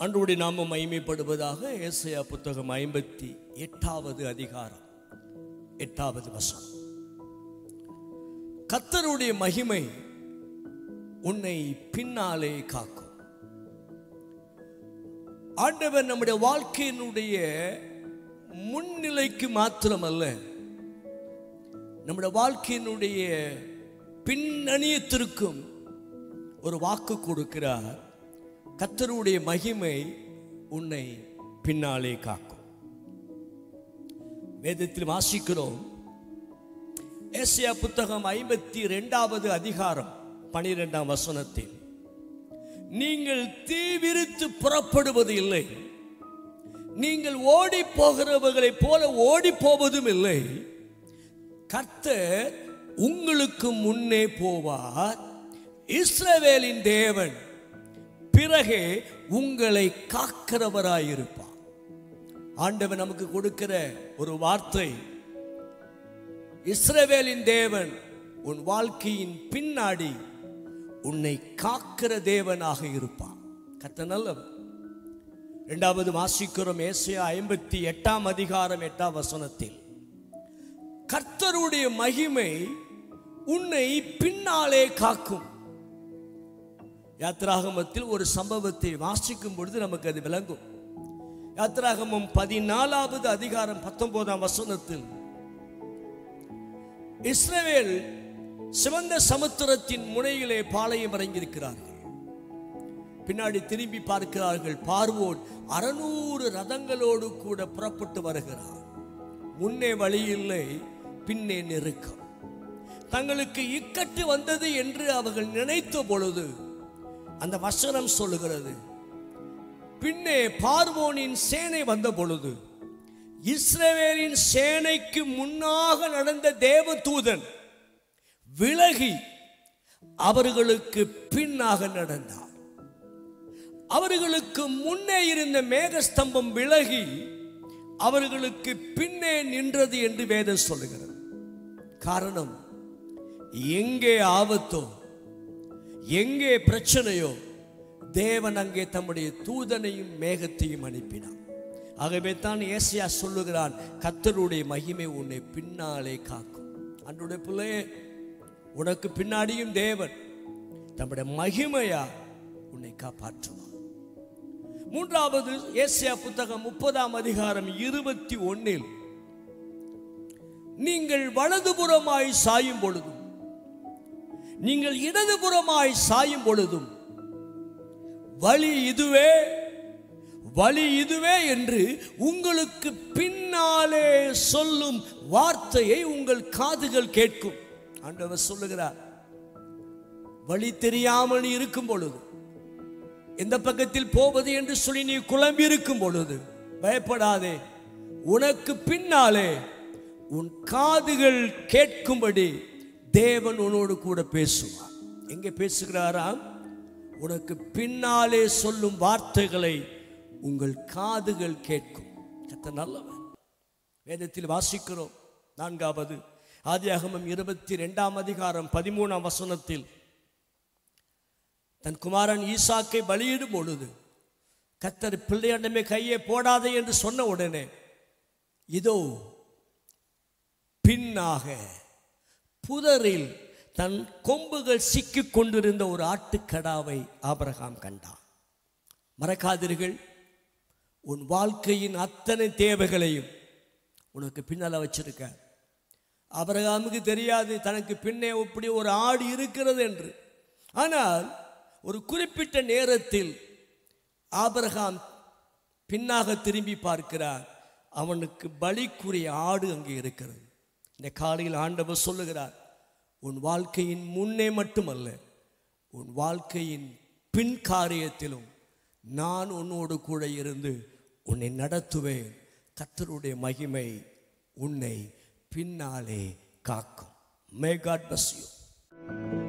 அன்றுடைய நாமம் மகிமைப்படுவதாக ஏசையா புத்தகம் ஐம்பத்தி எட்டாவது அதிகாரம் எட்டாவது வசனம் கத்தருடைய மகிமை உன்னை பின்னாலே காக்கும் ஆண்டவர் நம்முடைய வாழ்க்கையினுடைய முன்னிலைக்கு மாத்திரமல்ல நம்முடைய வாழ்க்கையினுடைய பின்னணியத்திற்கும் ஒரு வாக்கு கொடுக்கிறார் கத்தருடைய மகிமை உன்னை பின்னாலே காக்கும் வேதத்தில் வாசிக்கிறோம் ஏசியா புத்தகம் ஐம்பத்தி ரெண்டாவது அதிகாரம் பனிரெண்டாம் வசனத்தில் நீங்கள் தீவிரித்து புறப்படுவது இல்லை நீங்கள் ஓடி போகிறவர்களைப் போல ஓடி போவதும் இல்லை கர்த்தர் உங்களுக்கு முன்னே போவார் இஸ்ரவேலின் தேவன் பிறகே உங்களை காக்கிறவராயிருப்பார் ஆண்டவன் நமக்கு கொடுக்கிற ஒரு வார்த்தை இஸ்ரவேலின் தேவன் உன் வாழ்க்கையின் பின்னாடி உன்னை காக்கிற தேவனாக இருப்பான் கத்த நல்லவர் இரண்டாவது வாசிக்கிறோம் ஏசியா ஐம்பத்தி எட்டாம் அதிகாரம் எட்டாம் வசனத்தில் கர்த்தருடைய மகிமை உன்னை பின்னாலே காக்கும் யாத்ராகமத்தில் ஒரு சம்பவத்தை வாசிக்கும் பொழுது நமக்கு அது விளங்கும் யாத்ராகமம் பதினாலாவது அதிகாரம் பத்தொன்பதாம் வசனத்தில் இஸ்ரவேல் சிவந்த சமுத்திரத்தின் முனையிலே பாளையம் இறங்கியிருக்கிறார்கள் பின்னாடி திரும்பி பார்க்கிறார்கள் பார்வோன் அறநூறு ரதங்களோடு கூட புறப்பட்டு வருகிறார் முன்னே வழி இல்லை பின்னே நெருக்கம் தங்களுக்கு இக்கட்டு வந்தது என்று அவர்கள் நினைத்த பொழுது அந்த வசனம் சொல்லுகிறது பின்னே பார்வோனின் சேனை வந்த பொழுது இஸ்ரவேலின் சேனைக்கு முன்னாக நடந்த தேவதூதன் விலகி அவர்களுக்கு பின்னாக நடந்தார் அவர்களுக்கு முன்னே இருந்த மேகஸ்தம்பம் விலகி அவர்களுக்கு பின்னே நின்றது என்று வேதம் சொல்லுகிறது காரணம் எங்கே ஆபத்தோ எங்கே பிரச்சனையோ தேவன் அங்கே தம்முடைய தூதனையும் மேகத்தையும் அனுப்பினார் ஆகவே தான் ஏசியா சொல்லுகிறான் கத்தருடைய மகிமை உன்னை பின்னாலே காக்கும் அன்றுடைய பிள்ளையே உனக்கு பின்னாடியும் தேவன் தம்முடைய மகிமையா உன்னை காப்பாற்றுவார் மூன்றாவது ஏசியா புத்தகம் முப்பதாம் அதிகாரம் இருபத்தி ஒன்னில் நீங்கள் வலதுபுறமாய் சாயும் பொழுதும் நீங்கள் இடதுபுறமாய் சாயும் பொழுதும் வழி இதுவே வழி இதுவே என்று உங்களுக்கு பின்னாலே சொல்லும் வார்த்தையை உங்கள் காதுகள் கேட்கும் ஆண்டவர் சொல்லுகிறார் வழி தெரியாமல் நீ இருக்கும் பொழுது எந்த பக்கத்தில் போவது என்று சொல்லி நீ குழம்பி இருக்கும் பொழுது பயப்படாதே உனக்கு பின்னாலே உன் காதுகள் கேட்கும்படி தேவன் உன்னோடு கூட பேசுவார் எங்கே பேசுகிறாராம் உனக்கு பின்னாலே சொல்லும் வார்த்தைகளை உங்கள் காதுகள் கேட்கும் கத்த நல்லவன் வேதத்தில் வாசிக்கிறோம் நான்காவது ஆதியாகமம் இருபத்தி ரெண்டாம் அதிகாரம் பதிமூணாம் வசனத்தில் தன் குமாரன் ஈசாக்கை பலியிடும் பொழுது கத்தர் பிள்ளையண்டமே கையை போடாதே என்று சொன்ன உடனே இதோ பின்னாக புதரில் தன் கொம்புகள் சிக்கிக் கொண்டிருந்த ஒரு ஆட்டுக்கடாவை ஆபரகாம் கண்டான் மறக்காதீர்கள் உன் வாழ்க்கையின் அத்தனை தேவைகளையும் உனக்கு பின்னால் வச்சிருக்க ஆபரகாமுக்கு தெரியாது தனக்கு பின்னே இப்படி ஒரு ஆடு இருக்கிறது என்று ஆனால் ஒரு குறிப்பிட்ட நேரத்தில் ஆபரகாம் பின்னாக திரும்பி பார்க்கிறார் அவனுக்கு பலிக்குரிய ஆடு அங்கே இருக்கிறது இந்த காலையில் ஆண்டவர் சொல்லுகிறார் உன் வாழ்க்கையின் முன்னே மட்டுமல்ல உன் வாழ்க்கையின் பின் காரியத்திலும் நான் உன்னோடு கூட இருந்து உன்னை நடத்துவேன் கத்தருடைய மகிமை உன்னை பின்னாலே காக்கும் மே காட் பஸ் யூ